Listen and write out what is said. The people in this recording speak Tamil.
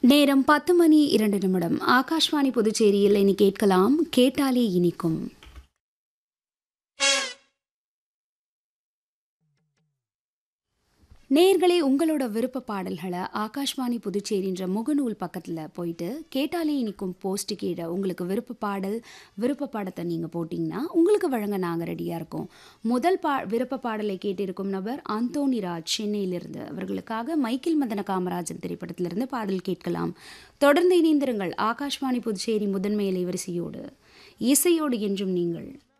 நேரம் பத்து மணி இரண்டு நிமிடம் ஆகாஷ்வாணி புதுச்சேரியில் இனி கேட்கலாம் கேட்டாலே இனிக்கும் நேர்களே உங்களோட விருப்ப பாடல்களை ஆகாஷ்வாணி புதுச்சேரின்ற முகநூல் பக்கத்தில் போயிட்டு கேட்டாலே இனிக்கும் போஸ்ட் கீழே உங்களுக்கு விருப்ப பாடல் விருப்ப பாடத்தை நீங்கள் போட்டிங்கன்னா உங்களுக்கு வழங்க நாங்கள் ரெடியாக இருக்கோம் முதல் பா விருப்ப பாடலை கேட்டிருக்கும் நபர் அந்தோனி ராஜ் சென்னையிலிருந்து அவர்களுக்காக மைக்கேல் மதன காமராஜன் திரைப்படத்திலிருந்து பாடல் கேட்கலாம் தொடர்ந்து இணைந்திருங்கள் ஆகாஷ்வாணி புதுச்சேரி முதன்மை அலைவரிசையோடு இசையோடு என்றும் நீங்கள்